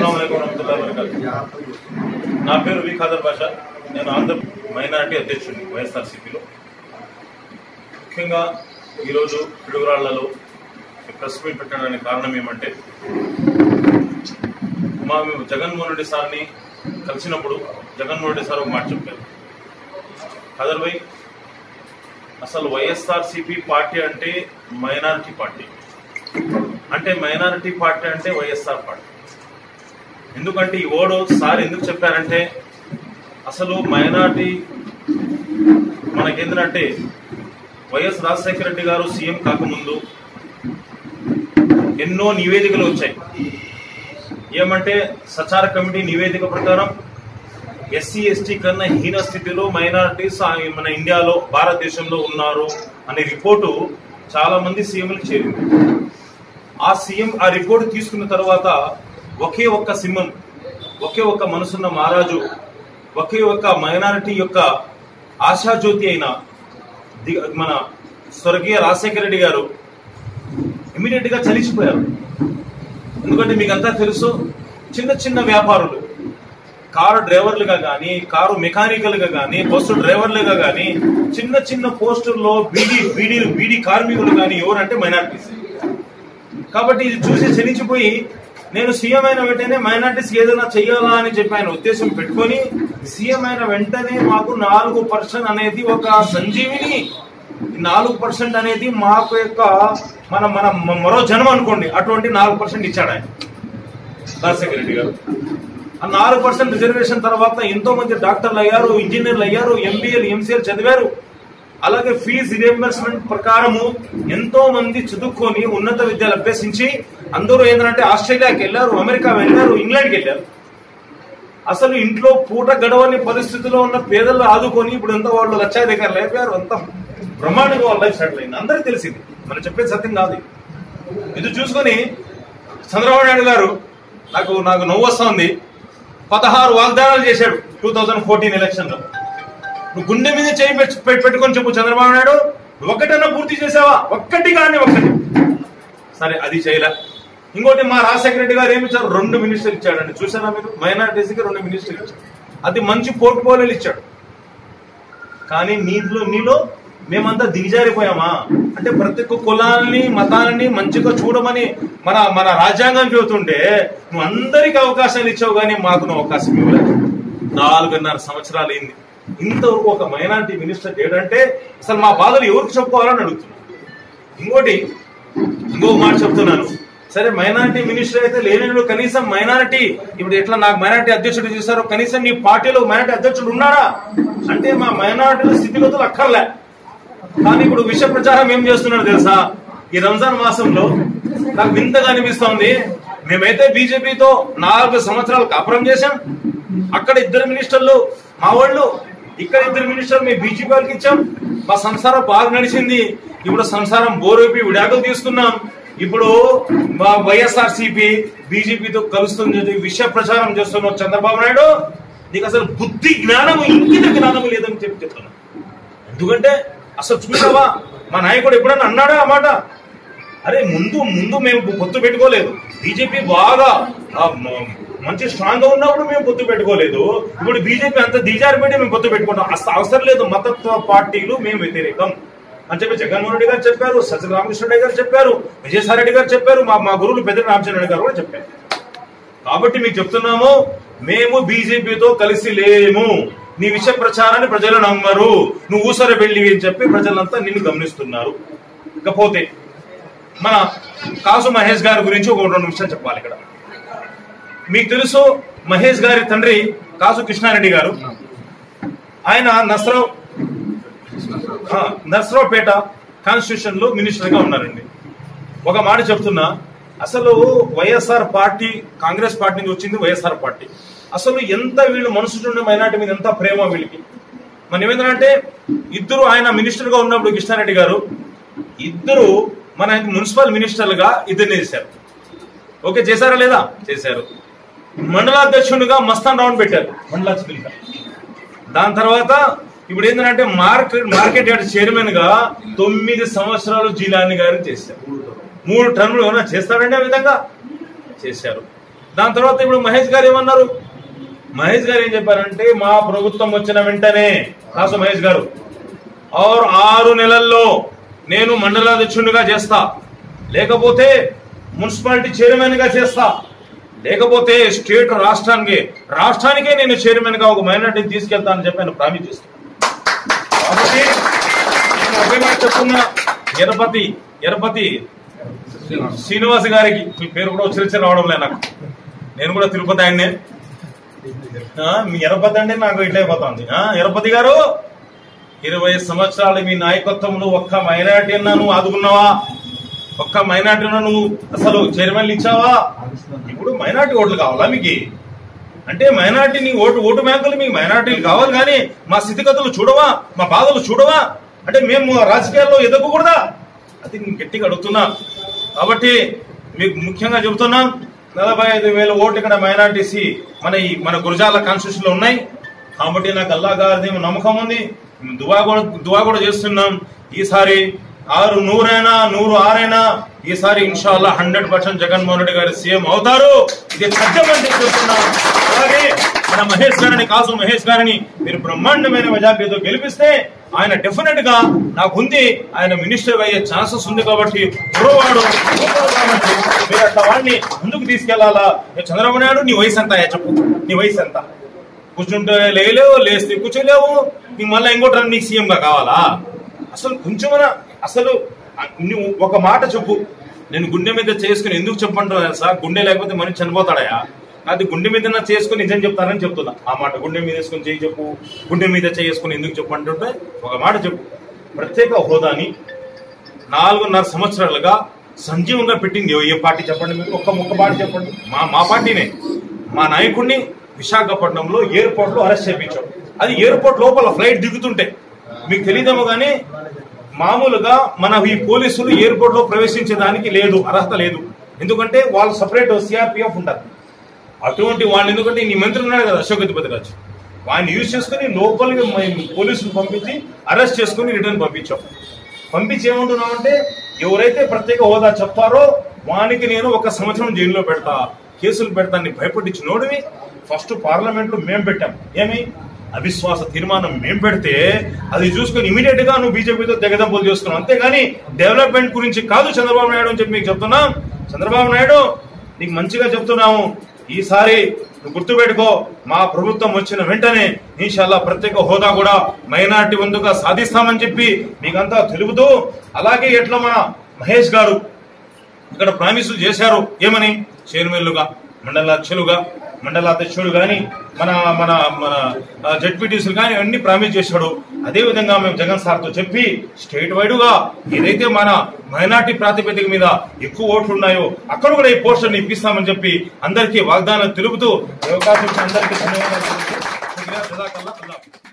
అస్సలం అయికం వరహమతుల్లాహి వబరకాతుహు. నా పేరు వి ఖాదర్ బాషా నేను ఆంధ్ర మైనారిటీ అధ్యక్షుడిని వైఎస్ఆర్సీపీలో ముఖ్యంగా ఈరోజు పిడుగురాళ్లలో ప్రెస్ మీట్ పెట్టడానికి కారణం ఏమంటే మా మేము జగన్మోహన్ రెడ్డి సార్ని కలిసినప్పుడు జగన్మోహన్ రెడ్డి సార్ ఒక మాట చెప్పారు ఖదర్ భాయ్ అసలు వైఎస్ఆర్సీపీ పార్టీ అంటే మైనారిటీ పార్టీ అంటే మైనారిటీ పార్టీ అంటే వైఎస్ఆర్ పార్టీ ఎందుకంటే ఈ ఓడు సార్ ఎందుకు చెప్పారంటే అసలు మైనారిటీ మనకేంటంటే వైఎస్ రాజశేఖర రెడ్డి గారు సీఎం కాకముందు ఎన్నో నివేదికలు వచ్చాయి ఏమంటే సచార కమిటీ నివేదిక ప్రకారం ఎస్సీ ఎస్టీ కన్నా హీన స్థితిలో మైనారిటీస్ మన ఇండియాలో భారతదేశంలో ఉన్నారు అనే రిపోర్టు చాలా మంది సీఎంలకు చేరింది ఆ సీఎం ఆ రిపోర్ట్ తీసుకున్న తర్వాత ఒకే ఒక్క సింహం ఒకే ఒక్క మనసున్న మహారాజు ఒకే ఒక్క మైనారిటీ యొక్క ఆశాజ్యోతి అయిన ది- మన స్వర్గీయ రాజశేఖర రెడ్డి గారు ఇమీడియట్ గా చలిచిపోయారు ఎందుకంటే మీకంతా తెలుసు చిన్న చిన్న వ్యాపారులు కారు డ్రైవర్లుగా కానీ కారు మెకానికల్గా కానీ బస్సు డ్రైవర్లుగా కానీ చిన్న చిన్న పోస్టుల్లో బీడీ బీడీ బీడీ కార్మికులు కానీ ఎవరంటే మైనారిటీస్ కాబట్టి ఇది చూసి చలించిపోయి నేను సీఎం అయిన వెంటనే మైనార్టీస్ ఏదైనా చెయ్యాలా అని చెప్పి ఆయన ఉద్దేశం పెట్టుకొని సీఎం అయిన వెంటనే మాకు నాలుగు పర్సెంట్ అనేది ఒక సంజీవిని ఈ నాలుగు పర్సెంట్ అనేది మాకు యొక్క మన మన మ- మరో జన్మ అనుకోండి అటువంటి నాలుగు పర్సెంట్ ఇచ్చాడు ఆయన రాజశేఖర రెడ్డి గారు ఆ నాలుగు పర్సెంట్ రిజర్వేషన్ తర్వాత ఎంతో మంది డాక్టర్లు అయ్యారు ఇంజనీర్లు అయ్యారు ఎంబీఏలు ఎంసీఏలు చదివారు అలాగే ఫీజు రియంబర్స్మెంట్ ప్రకారము ఎంతో మంది చదువుకొని ఉన్నత విద్యలు అభ్యసించి అందరూ ఏంటంటే ఆస్ట్రేలియాకి వెళ్ళారు అమెరికా వెళ్ళారు ఇంగ్లాండ్కి వెళ్ళారు అసలు ఇంట్లో పూట గడవని పరిస్థితిలో ఉన్న పేదలు ఆదుకొని ఇప్పుడు ఎంత వాళ్ళు లక్షాధికారులు అయిపోయారు అంత బ్రహ్మాండంగా వాళ్ళ లైఫ్ సెటిల్ అయింది అందరికీ తెలిసింది మనం చెప్పేది సత్యం కాదు ఇది. ఇది చూసుకొని చంద్రబాబు నాయుడు గారు నాకు నాకు నవ్వు వస్తుంది పదహారు వాగ్దానాలు చేశాడు టూ థౌజండ్ ఫోర్టీన్ ఎలక్షన్ లో నువ్వు గుండె మీద చేయి పెట్- పెట్- పెట్టుకొని చెప్పు చంద్రబాబు నాయుడు ఒక్కటన్నా పూర్తి చేసావా ఒక్కటి కానీ ఒక్కటి సరే అది చేయలే ఇంకోటి మా రాజశేఖర రెడ్డి గారు ఏమి ఇచ్చారు రెండు మినిస్టర్ ఇచ్చాడండి చూసారా మీరు మైనార్టీస్కి రెండు మినిస్టర్ ఇచ్చాడు అది మంచి పోర్ట్ఫోలియోలు ఇచ్చాడు కానీ నీలో నీలో మేమంతా దిగజారిపోయామా అంటే ప్రతి ఒక్క కులాలని మతాలని మంచిగా చూడమని మన మన రాజ్యాంగం చెబుతుంటే నువ్వు అందరికి అవకాశాలు ఇచ్చావు కానీ మాకు నువ్వు అవకాశం ఇవ్వలేదు నాలుగున్నర సంవత్సరాలు అయింది ఇంతవరకు ఒక మైనారిటీ మినిస్టర్ చేయడంటే అసలు మా బాధలు ఎవరికి చెప్పుకోవాలని అడుగుతున్నాను ఇంకోటి ఇంకో మాట చెప్తున్నాను సరే మైనారిటీ మినిస్టర్ అయితే లేనిడు కనీసం మైనారిటీ ఇప్పుడు ఎట్లా నాకు మైనారిటీ అధ్యక్షుడు చేశారో కనీసం నీ పార్టీలో మైనారిటీ అధ్యక్షుడు ఉన్నాడా అంటే మా మైనారిటీల స్థితిగతులు అక్కర్లే కానీ ఇప్పుడు విష ప్రచారం ఏం చేస్తున్నాడు తెలుసా ఈ రంజాన్ మాసంలో నాకు వింతగా అనిపిస్తోంది మేమైతే బీజేపీతో నాలుగు సంవత్సరాలు కాపురం చేశాం అక్కడ ఇద్దరు మినిస్టర్లు మా వాళ్ళు ఇక్కడ ఇద్దరు మినిస్టర్లు మేము బీజేపీ వాళ్ళకి ఇచ్చాం మా సంసారం బాగా నడిచింది ఇప్పుడు సంసారం బోరేపి విడాకులు తీసుకున్నాం ఇప్పుడు మా వైఎస్ఆర్ సిపి బీజేపీతో కలుస్తుంది చెప్పి విష ప్రచారం చేస్తున్న చంద్రబాబు నాయుడు నీకు అసలు బుద్ధి జ్ఞానము ఇంకిత జ్ఞానము లేదని చెప్పి చెప్తున్నా ఎందుకంటే అసలు చూసావా మా నాయకుడు ఎప్పుడన్నా అన్నాడా ఆ మాట అరే ముందు ముందు మేము పొత్తు పెట్టుకోలేదు బీజేపీ బాగా ఆ, మ- మంచి స్ట్రాంగ్ గా ఉన్నప్పుడు మేము పొత్తు పెట్టుకోలేదు ఇప్పుడు బీజేపీ అంత దిగారిపెట్టి మేము పొత్తు పెట్టుకుంటాం అసలు అవసరం లేదు మతత్వ పార్టీలు మేము వ్యతిరేకం అని చెప్పి జగన్మోహన్ రెడ్డి గారు చెప్పారు సజ్జల రామకృష్ణ రెడ్డి గారు చెప్పారు విజయసాయి రెడ్డి గారు చెప్పారు మా మా గురువులు పెద్ద రామచంద్ర రెడ్డి గారు కూడా చెప్పారు కాబట్టి మీకు చెప్తున్నాము మేము బీజేపీతో కలిసి లేము నీ విష ప్రచారాన్ని ప్రజలు నమ్మరు నువ్వు ఊసర వెళ్ళి అని చెప్పి ప్రజలంతా నిన్ను గమనిస్తున్నారు ఇకపోతే మన కాసు మహేష్ గారి గురించి ఒక రెండు నిమిషాలు చెప్పాలి ఇక్కడ మీకు తెలుసు మహేష్ గారి తండ్రి కాసు కృష్ణారెడ్డి గారు ఆయన నసరావు ఆ, నర్సరావుపేట కాన్స్టిట్యూషన్ లో మినిస్టర్ గా ఉన్నారండి ఒక మాట చెప్తున్నా అసలు వైఎస్ఆర్ పార్టీ కాంగ్రెస్ పార్టీ నుంచి వచ్చింది వైఎస్ఆర్ పార్టీ అసలు ఎంత వీళ్ళు మనసు మైనార్టీ మీద ఎంత ప్రేమ వీళ్ళకి మన ఏమైందంటే ఇద్దరు ఆయన మినిస్టర్ గా ఉన్నప్పుడు కృష్ణారెడ్డి గారు ఇద్దరు మన మున్సిపల్ మినిస్టర్లుగా ఇద్దరిని చేశారు ఓకే చేశారా లేదా చేశారు మండలాధ్యక్షునిగా మస్తాన్ రౌండ్ పెట్టారు మండలాధ్యక్షునిగా దాని తర్వాత ఇప్పుడు ఏంటంటే మార్కెట్ మార్కెట్ యార్డ్ చైర్మన్ గా తొమ్మిది సంవత్సరాలు జీలాని గారు చేశారు మూడు టర్ములు ఏమైనా చేస్తారండి ఆ విధంగా చేశారు దాని తర్వాత ఇప్పుడు మహేష్ గారు ఏమన్నారు మహేష్ గారు ఏం చెప్పారంటే మా ప్రభుత్వం వచ్చిన వెంటనే కాసు మహేష్ గారు ఆరు ఆరు నెలల్లో నేను మండలాధ్యక్షుడిగా చేస్తా లేకపోతే మున్సిపాలిటీ చైర్మన్ గా చేస్తా లేకపోతే స్టేట్ రాష్ట్రానికి రాష్ట్రానికే నేను చైర్మన్ గా ఒక మైనార్టీని తీసుకెళ్తానని చెప్పి ఆయన ప్రామిస్ చేస్తాను కాబట్టి నేను ఒకే మాట చెప్తున్నా ఎరపతి ఎరపతి శ్రీనివాస్ గారికి మీ పేరు కూడా వచ్చి రావడం లేదు నాకు నేను కూడా తిరుపతి ఆయన్నే ఆ, మీ ఎరపతి అంటే నాకు ఇట్లయిపోతుంది ఆ, ఎరపతి గారు ఇరవై సంవత్సరాలు మీ నాయకత్వంలో ఒక్క మైనార్టీ అన్నా నువ్వు ఆదుకున్నావా ఒక్క మైనార్టీ నువ్వు అసలు చైర్మన్లు ఇచ్చావా ఇప్పుడు మైనార్టీ ఓట్లు కావాలా మీకు అంటే మైనార్టీని ఓటు ఓటు బ్యాంకులు మీకు మైనార్టీలు కావాలి కానీ మా స్థితిగతులు చూడవా మా బాధలు చూడవా అంటే మేము రాజకీయాల్లో ఎదగకూడదా అది నేను గట్టిగా అడుగుతున్నా కాబట్టి మీకు ముఖ్యంగా చెబుతున్నాం నలభై ఐదు వేల ఓట్లు ఇక్కడ మైనార్టీసీ మన ఈ మన గురజాల కాన్స్టిట్యూషన్ లో ఉన్నాయి కాబట్టి నాకు అల్లా గారిది నమ్మకం ఉంది మేము దువా కూడా దువా కూడా చేస్తున్నాం ఈసారి ఆరు నూరైనా నూరు ఆరైనా ఈసారి ఇన్షాల్లా హండ్రెడ్ పర్సెంట్ జగన్మోహన్ రెడ్డి గారు సీఎం అవుతారు ఇది సత్యమని చెప్తున్నాం అలాగే మన మహేష్ గారిని కాసు మహేష్ గారిని మీరు బ్రహ్మాండమైన మెజార్టీతో గెలిపిస్తే ఆయన డెఫినెట్ గా నాకుంది ఆయన మినిస్టర్ అయ్యే ఛాన్సెస్ ఉంది కాబట్టి కుర్రవాడు కుర్రవాడు కాబట్టి మీరు అట్లా వాడిని ముందుకు తీసుకెళ్లాలా ఏ చంద్రబాబు నాయుడు నీ వయసు ఎంత చెప్పు నీ వయసు ఎంత కూర్చుంటే లేలేవు లేస్తే కూర్చోలేవు నీకు మళ్ళీ ఇంకోటి రన్ నీకు సీఎం గా కావాలా అసలు కొంచెమన అసలు అ- నువ్వు ఒక మాట చెప్పు నేను గుండె మీద చేసుకుని ఎందుకు చెప్పంటున్నా సార్ గుండె లేకపోతే మనిషి చనిపోతాడయా అది గుండె మీద నా చేసుకుని నిజం చెప్తానని చెప్తున్నా ఆ మాట గుండె మీద వేసుకుని చేయి చెప్పు గుండె మీద చేసుకుని ఎందుకు చెప్పు అంటుంటే ఒక మాట చెప్పు ప్రత్యేక హోదాని నాలుగున్నర సంవత్సరాలుగా సంజీవంగా పెట్టింది ఏ- ఏ పార్టీ చెప్పండి మీకు ఒక్క ఒక్క పార్టీ చెప్పండి మా మా పార్టీనే మా నాయకుడిని విశాఖపట్నంలో ఎయిర్పోర్ట్ లో అరెస్ట్ చేయించాం అది ఎయిర్పోర్ట్ లోపల ఫ్లైట్ దిగుతుంటే మీకు తెలియదేమో కానీ మామూలుగా మన ఈ పోలీసులు ఎయిర్పోర్ట్ లో ప్రవేశించడానికి లేదు అర్హత లేదు ఎందుకంటే వాళ్ళు సపరేట్ సిఆర్పిఎఫ్ ఉంటారు అటువంటి వాళ్ళు ఎందుకంటే నీ మంత్రి ఉన్నాడు కదా అశోక్ గతిపతి రాజు వాడిని యూజ్ చేసుకుని లోపలికి మ- పోలీసులు పంపించి అరెస్ట్ చేసుకుని రిటర్న్ పంపించాం పంపించి ఏమంటున్నామంటే ఎవరైతే ప్రత్యేక హోదా చెప్తారో వానికి నేను ఒక సంవత్సరం జైల్లో పెడతా కేసులు పెడతాన్ని భయపట్టించినోడివి ఫస్ట్ పార్లమెంట్ లో మేం పెట్టాం ఏమి అవిశ్వాస తీర్మానం మేం పెడితే అది చూసుకుని ఇమీడియట్ గా నువ్వు బీజేపీతో తెగదంపులు చేసుకున్నావు అంతేగాని డెవలప్మెంట్ గురించి కాదు చంద్రబాబు నాయుడు అని చెప్పి మీకు చెప్తున్నాం చంద్రబాబు నాయుడు నీకు మంచిగా చెప్తున్నాము ఈసారి నువ్వు గుర్తుపెట్టుకో మా ప్రభుత్వం వచ్చిన వెంటనే ఇన్షాల్లా ప్రత్యేక హోదా కూడా మైనార్టీ వంతుగా సాధిస్తామని చెప్పి మీకంతా తెలుపుతూ అలాగే ఎట్లా మన మహేష్ గారు ఇక్కడ ప్రామిసులు చేశారు ఏమని చైర్మన్లుగా మండలాధ్యక్షులుగా మండలాధ్యక్షుడు గాని మన మన మన జడ్పీటీసీలు కానీ అన్ని ప్రామిస్ చేశాడు అదే విధంగా మేము జగన్ సార్తో చెప్పి స్టేట్ వైడ్ గా ఏదైతే మన మైనార్టీ ప్రాతిపదిక మీద ఎక్కువ ఓట్లు ఉన్నాయో అక్కడ కూడా ఈ పోస్టర్ని ఇప్పిస్తామని చెప్పి అందరికీ వాగ్దానం తెలుపుతూ ఈ అవకాశం ఇచ్చిన అందరికీ ధన్యవాదాలు తెలుపుతూ, శుక్రియా, జజాకల్లా, అల్లాహ్.